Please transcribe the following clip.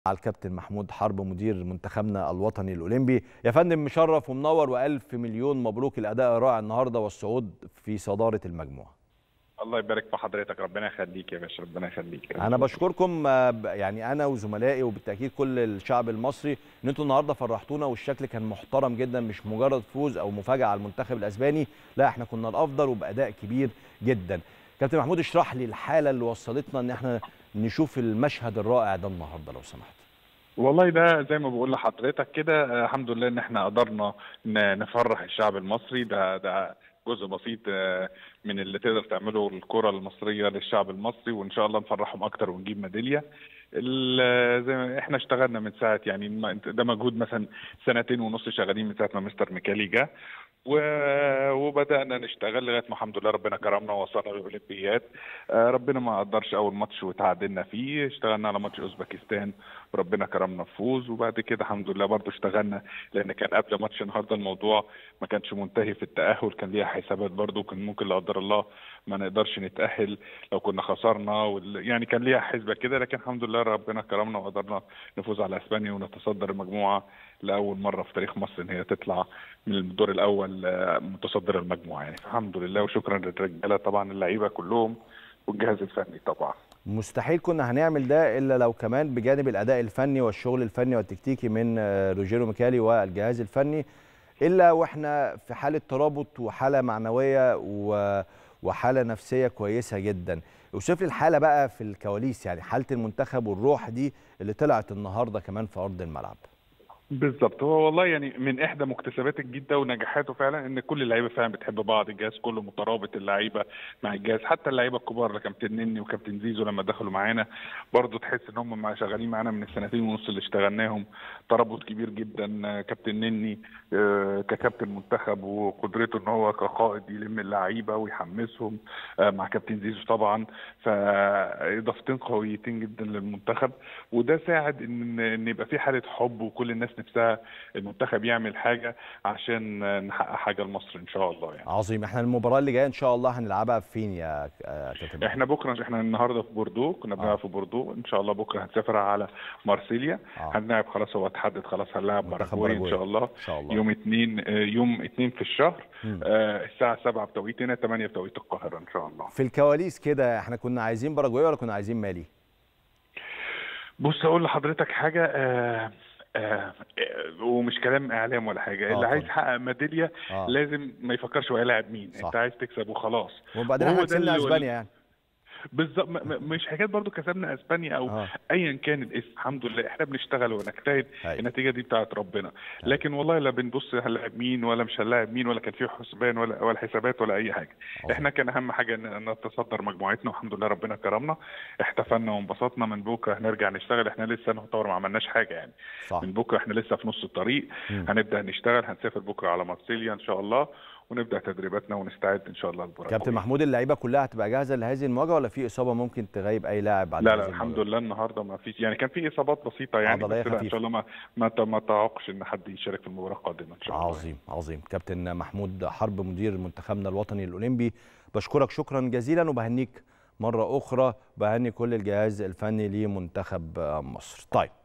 على الكابتن محمود حرب مدير منتخبنا الوطني الاولمبي يا فندم مشرف ومنور والف مليون مبروك الاداء الرائع النهارده والصعود في صداره المجموعه الله يبارك في حضرتك ربنا يخليك يا باشا ربنا يخليك انا بشكركم يعني انا وزملائي وبالتاكيد كل الشعب المصري ان انتوا النهارده فرحتونا والشكل كان محترم جدا مش مجرد فوز او مفاجاه على المنتخب الاسباني لا احنا كنا الافضل وباداء كبير جدا كابتن محمود اشرح لي الحاله اللي وصلتنا ان احنا نشوف المشهد الرائع ده النهارده لو سمحت والله ده زي ما بقول لحضرتك كده الحمد لله ان احنا قدرنا نفرح الشعب المصري ده ده جزء بسيط من اللي تقدر تعمله الكره المصريه للشعب المصري وان شاء الله نفرحهم اكتر ونجيب ميداليه زي ما احنا اشتغلنا من ساعه يعني ده مجهود مثلا سنتين ونص شغالين من ساعه ما مستر ميكالي جه وبدانا نشتغل لغايه ما الحمد لله ربنا كرمنا ووصلنا للاولمبياد ربنا ما قدرش اول ماتش وتعادلنا فيه اشتغلنا على ماتش اوزبكستان وربنا كرمنا بفوز وبعد كده الحمد لله برضه اشتغلنا لان كان قبل ماتش النهارده الموضوع ما كانش منتهي في التاهل كان ليها حسابات برضه كان ممكن لا قدر الله ما نقدرش نتاهل لو كنا خسرنا وال... يعني كان ليها حسبه كده لكن الحمد لله ربنا كرمنا وقدرنا نفوز على اسبانيا ونتصدر المجموعه لاول مره في تاريخ مصر ان هي تطلع من الدور الاول متصدر المجموعه يعني الحمد لله وشكرا للرجاله طبعا اللعيبه كلهم والجهاز الفني طبعا مستحيل كنا هنعمل ده الا لو كمان بجانب الاداء الفني والشغل الفني والتكتيكي من روجيرو ميكالي والجهاز الفني الا واحنا في حاله ترابط وحاله معنويه وحاله نفسيه كويسه جدا اوصف لي الحاله بقى في الكواليس يعني حاله المنتخب والروح دي اللي طلعت النهارده كمان في ارض الملعب بالظبط هو والله يعني من احدى مكتسبات الجيل ده ونجاحاته فعلا ان كل اللعيبه فعلا بتحب بعض الجهاز كله مترابط اللعيبه مع الجهاز حتى اللعيبه الكبار كابتن نني وكابتن زيزو لما دخلوا معانا برضو تحس ان هم مع شغالين معانا من السنتين ونص اللي اشتغلناهم ترابط كبير جدا كابتن نني ككابتن منتخب وقدرته ان هو كقائد يلم اللعيبه ويحمسهم مع كابتن زيزو طبعا فاضافتين قويتين جدا للمنتخب وده ساعد ان ان يبقى في حاله حب وكل الناس نفسها المنتخب يعمل حاجه عشان نحقق حاجه لمصر ان شاء الله يعني عظيم احنا المباراه اللي جايه ان شاء الله هنلعبها فين يا كابتن احنا بكره احنا النهارده في بوردو كنا بنلعب آه. في بوردو ان شاء الله بكره هنسافر على مارسيليا آه. هنلعب خلاص هو اتحدد خلاص هنلعب باراجواي ان شاء الله, إن شاء الله. يوم اثنين يوم اثنين في الشهر آه الساعه 7 بتوقيتنا 8 بتوقيت القاهره ان شاء الله في الكواليس كده احنا كنا عايزين باراجواي ولا كنا عايزين مالي بص اقول لحضرتك حاجه آه آه ومش كلام اعلام ولا حاجه آه اللي عايز يحقق ميداليه آه لازم ما يفكرش هو هيلاعب مين صح. انت عايز تكسب وخلاص وبعدين احنا كسبنا اسبانيا يعني بالظبط مش حكايه برضو كسبنا اسبانيا او آه. ايا كان الاسم الحمد لله احنا بنشتغل ونجتهد النتيجه دي بتاعت ربنا لكن والله لا بنبص هنلاعب مين ولا مش هنلاعب مين ولا كان في حسبان ولا ولا حسابات ولا اي حاجه أوه. احنا كان اهم حاجه ان نتصدر مجموعتنا والحمد لله ربنا كرمنا احتفلنا وانبسطنا من بكره هنرجع نشتغل احنا لسه نعتبر ما عملناش حاجه يعني صح. من بكره احنا لسه في نص الطريق م. هنبدا نشتغل هنسافر بكره على مارسيليا ان شاء الله ونبدا تدريباتنا ونستعد ان شاء الله للبراغ كابتن محمود اللعيبه كلها هتبقى جاهزه لهذه المواجهه ولا في اصابه ممكن تغيب اي لاعب بعد لا لا الحمد لله النهارده ما فيش يعني كان في اصابات بسيطه يعني بس ان شاء الله ما ما, ما توقعش ان حد يشارك في المباراه القادمه ان شاء الله عظيم عظيم كابتن محمود حرب مدير منتخبنا الوطني الاولمبي بشكرك شكرا جزيلا وبهنيك مره اخرى بهني كل الجهاز الفني لمنتخب مصر طيب